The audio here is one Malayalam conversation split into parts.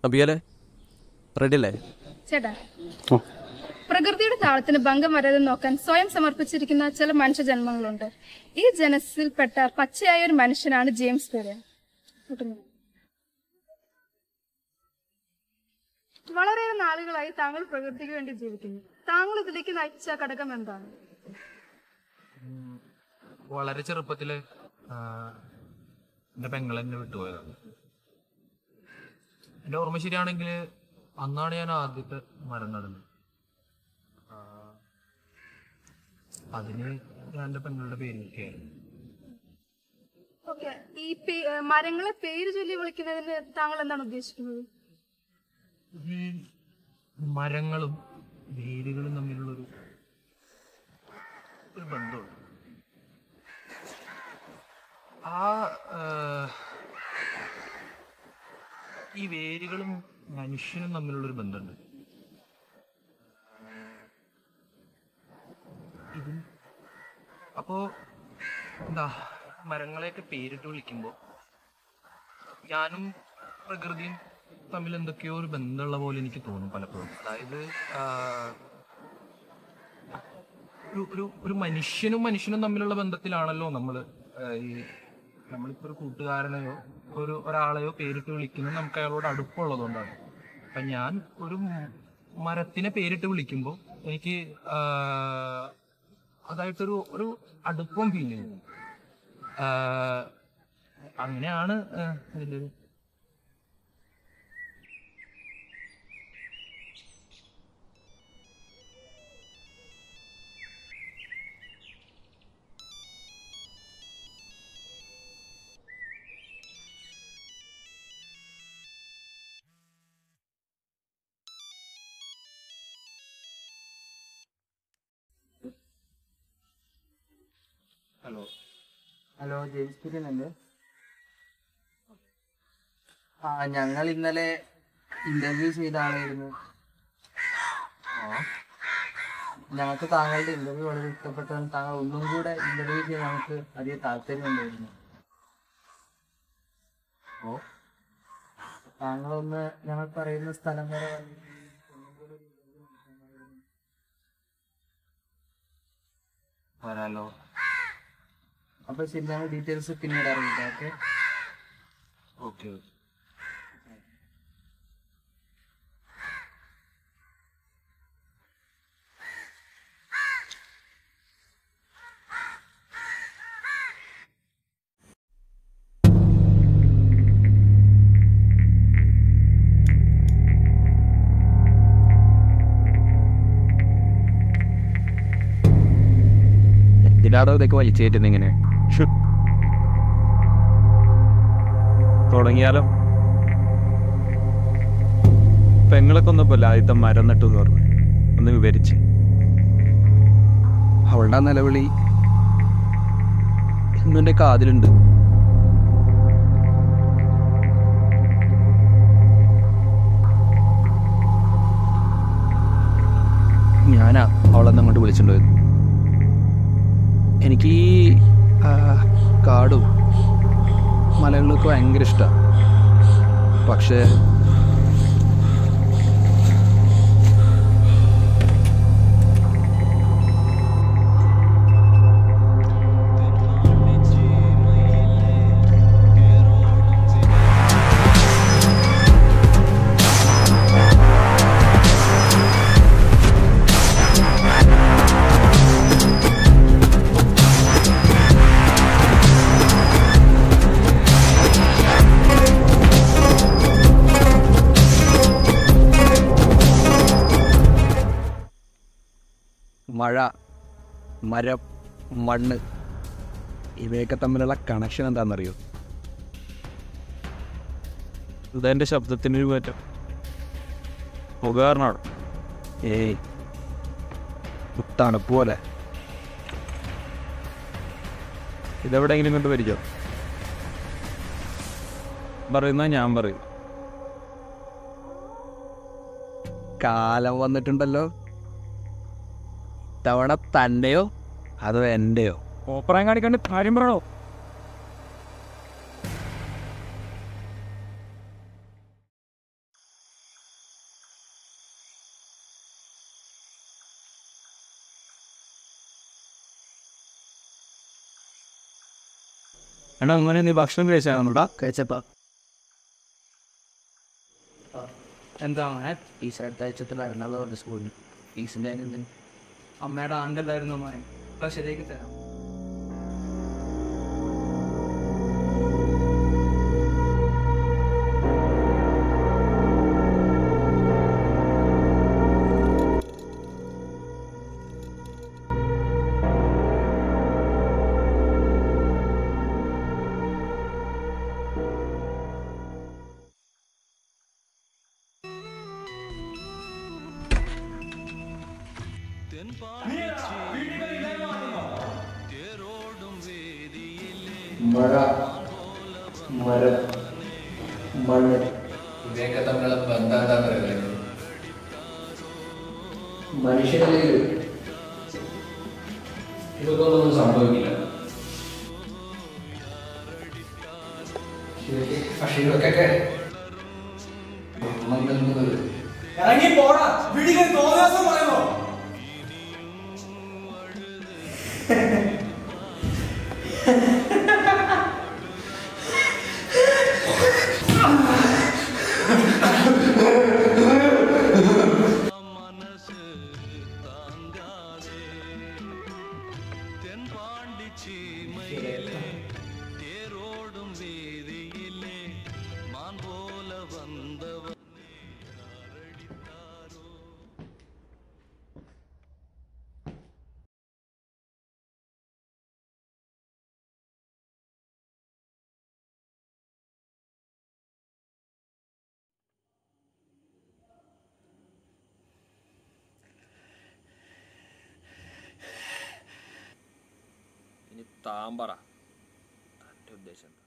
അബിയലെ റെഡി അല്ലേ ചേട്ടാ പ്രകൃതിയുടെ താളത്തിന് ഭംഗം വരാതെ നോക്കാൻ സ്വയം സമർപ്പിച്ചിരിക്കുന്ന ചില മനുഷ്യജന്മങ്ങളുണ്ട് ഈ ജനസിൽപ്പെട്ട പച്ചയായ ഒരു മനുഷ്യനാണ് ജെയിംസ് പെരേ വളരെയേറെ നാളുകളായി താങ്കൾ പ്രകൃതിക്ക് വേണ്ടി ജീവിക്കുന്നു താങ്കൾ ഇതിലേക്ക് നയിച്ച ഘടകം എന്താണ് വളരെ ചെറുപ്പത്തില് ആ, എന്റെ പെങ്ങൾ എന്നെ വിട്ടുപോയതാണ് എന്റെ ഓർമ്മ ശരിയാണെങ്കിൽ അന്നാണ് ഞാൻ ആദ്യത്തെ മരം നടുന്നത് ആ, അതിന് ഞാൻ എന്റെ പെങ്ങളുടെ പേര് വെക്കുകയായിരുന്നു ഓക്കെ ഈ പേ- ഏ, മരങ്ങളെ പേര് ചൊല്ലി വിളിക്കുന്നതിന് താങ്കൾ എന്താണ് ഉദ്ദേശിക്കുന്നത് ഈ മരങ്ങളും വേരുകളും തമ്മിലുള്ളൊരു ഒരു ബന്ധമുണ്ട് ആ ആ, ഈ വേരുകളും മനുഷ്യനും തമ്മിലുള്ളൊരു ബന്ധമുണ്ട് ഇതും അപ്പോ എന്താ മരങ്ങളെയൊക്കെ പേരിട്ട് വിളിക്കുമ്പോ ഞാനും പ്രകൃതിയും തമ്മിൽ എന്തൊക്കെയോ ഒരു ബന്ധമുള്ള പോലെ എനിക്ക് തോന്നും പലപ്പോഴും അതായത് ആ, ഒരു ഒരു ഒരു മനുഷ്യനും മനുഷ്യനും തമ്മിലുള്ള ബന്ധത്തിലാണല്ലോ നമ്മൾ ഈ നമ്മളിപ്പോ ഒരു കൂട്ടുകാരനെയോ ഒരു ഒരാളെയോ പേരിട്ട് വിളിക്കുന്നത് നമുക്ക് അയാളോട് അടുപ്പമുള്ളതുകൊണ്ടാണ് അപ്പൊ ഞാൻ ഒരു മ- മരത്തിനെ പേരിട്ട് വിളിക്കുമ്പോൾ എനിക്ക് ആ, അതായിട്ടൊരു ഒരു അടുപ്പം ഫീൽ ചെയ്യുന്നു ആ, അങ്ങനെയാണ് ആ, ഇതിലൊരു ഹലോ ഹലോ ജെയിംസ് കുര്യൻ അല്ലേ ആ ഞങ്ങൾ ഇന്നലെ ഇന്റർവ്യൂ ചെയ്ത ആളായിരുന്നു ഞങ്ങൾക്ക് താങ്കളുടെ ഇന്റർവ്യൂ വളരെ ഇഷ്ടപ്പെട്ടതും താങ്കൾ ഒന്നും കൂടെ ഇന്റർവ്യൂ ചെയ്യാൻ ഞങ്ങൾക്ക് അധികം താല്പര്യമുണ്ടായിരുന്നു ഓ താങ്കളൊന്ന് ഞങ്ങൾ പറയുന്ന സ്ഥലം വരെ വന്ന് ഒന്നും കൂടെ ഒരു interview നടത്താനായിരുന്നു. വരാലോ അപ്പൊ ശരി ഞങ്ങൾ ഡീറ്റെയിൽസ് പിന്നീട് അറിയിക്കാം ഓക്കെ ഓക്കെ ഓക്കെ എന്തിനാടോ ഇതൊക്കെ വലിച്ചേറ്റുന്ന ഇങ്ങനെ തുടങ്ങിയാലോ പെങ്ങളൊക്കെ ഒന്നപ്പോൾ ആദ്യത്തെ മരം നട്ടു എന്ന് പറഞ്ഞു ഒന്ന് വിവരിച്ച് അവളുടെ ആ നിലവിളി ഇന്നും എൻ്റെ കാതിലുണ്ട് ഞാനാ അവളെന്ന് അങ്ങോട്ട് വിളിച്ചിട്ടുണ്ട് പോയത് എനിക്ക് ഈ ആ, കാടും മലകളിലൊക്കെ ഭയങ്കര ഇഷ്ടമാണ് പക്ഷേ മഴ മരം മണ്ണ് ഇവയൊക്കെ തമ്മിലുള്ള കണക്ഷൻ എന്താണെന്നറിയോ ഇതെൻ്റെ ശബ്ദത്തിനൊരു മാറ്റം ഉപകരണമാണ് ഏയ് തണുപ്പ് പോലെ ഇതെവിടെയെങ്കിലും കൊണ്ട് പരിചോ പറയുന്ന ഞാൻ പറയും കാലം വന്നിട്ടുണ്ടല്ലോ തവണ തന്നെയോ അതോ എൻ്റെയോ ഓപ്പറാൻ കാണിക്കാണ്ട് കാര്യം പറയണോ എടാ അങ്ങനെ നീ ഭക്ഷണം കഴിച്ചാണോടാ കഴിച്ചപ്പാ എന്താ അങ്ങനെ ഫീസ് അടുത്ത ആഴ്ചത്തിൽ എറണാകുളം സ്കൂളിൽ ഫീസിൻ്റെ എന്തിന് അമ്മയുടെ ആണ്ടല്ലായിരുന്നു മോനെ ഇപ്പൊ ശരിയാക്കി തരാം മഴ മരം മണ്ണ് ഇവയൊക്കെ തമ്മിലുള്ള ബന്ധം എന്താണെന്നറിയില്ലേ മനുഷ്യരിൽ ഇതൊക്കെ ഒന്നും സംഭവിക്കില്ല പക്ഷെ ഇതൊക്കെ മന്ത്രിക്കുന്നത് ഇറങ്ങി പോടാ വീടിന് തോന്നാസം പറയുമോ ഇനി താമ്പറ തൻ്റെ ഉദ്ദേശം എന്താ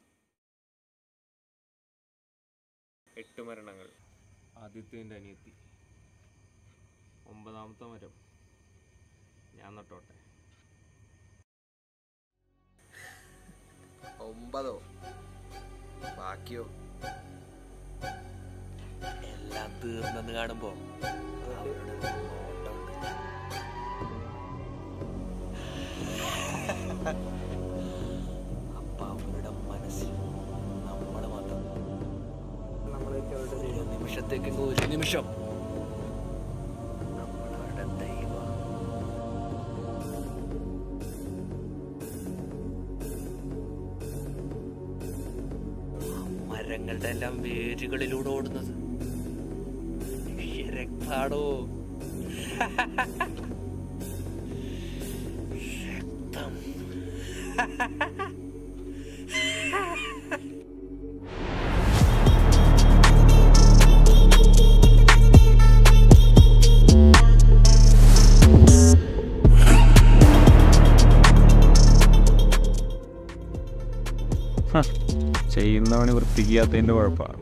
എട്ട് മരണങ്ങൾ ആദ്യത്തേൻ്റെ അനിയത്തി ഒമ്പതാമത്തെ മരം ഞാൻ നട്ടോട്ടെ ഒമ്പതോ ബാക്കിയോ എല്ലാം തീർന്നെന്ന് കാണുമ്പോ അവരുടെ ഒരു നോട്ടമുണ്ട്. അപ്പൊ അവരുടെ മനസ്സിൽ നമ്മള് മാത്രം ഒരു നിമിഷത്തേക്ക് ഒരു നിമിഷം നമ്മളവരുടെ ദൈവം മരങ്ങളുടെ എല്ലാം വേരുകളിലൂടെ ഓടുന്നത് രക്താടോ രക്തം ഹ, ചെയ്യുന്നവന് വൃത്തിക്കാത്തതിൻ്റെ കുഴപ്പമാണ്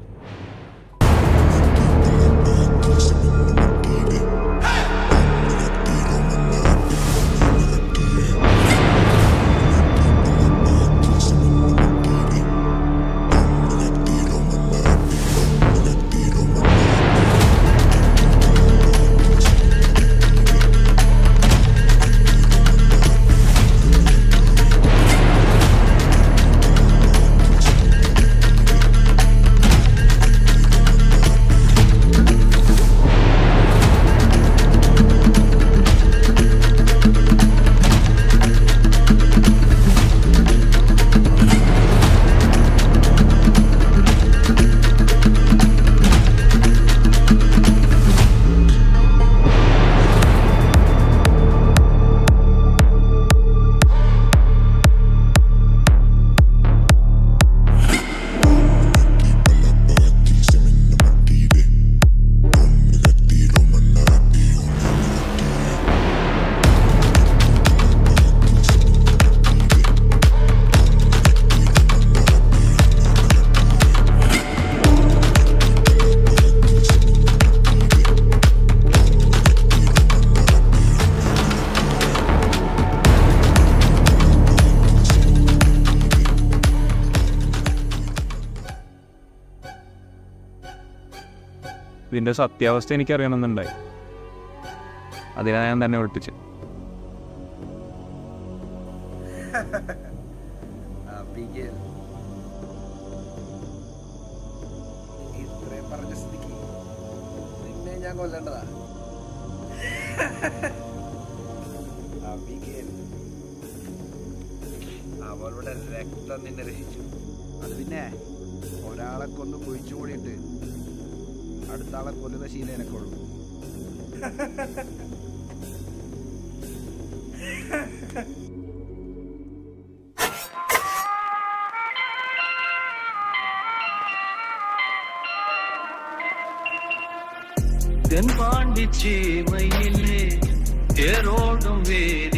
ഇതിൻ്റെ സത്യാവസ്ഥ എനിക്കറിയണമെന്നുണ്ടായി അതിനാ ഞാൻ തന്നെ വിളിപ്പിച്ച് അബിഗേൽ ഞാൻ കൊല്ലേണ്ടതാ അബിഗേൽ അവളുടെ രക്തം നിന്നെ രക്ഷിച്ചു അത് പിന്നെ ഒരാളെ കൊന്ന് കുഴിച്ചു കൂടിയിട്ട് അടുത്ത ആളെ കൊല്ലുന്ന ശീലം എനക്കുള്ളൂ தென்பாண்டி சீமையிலே தேரோடும் வேறு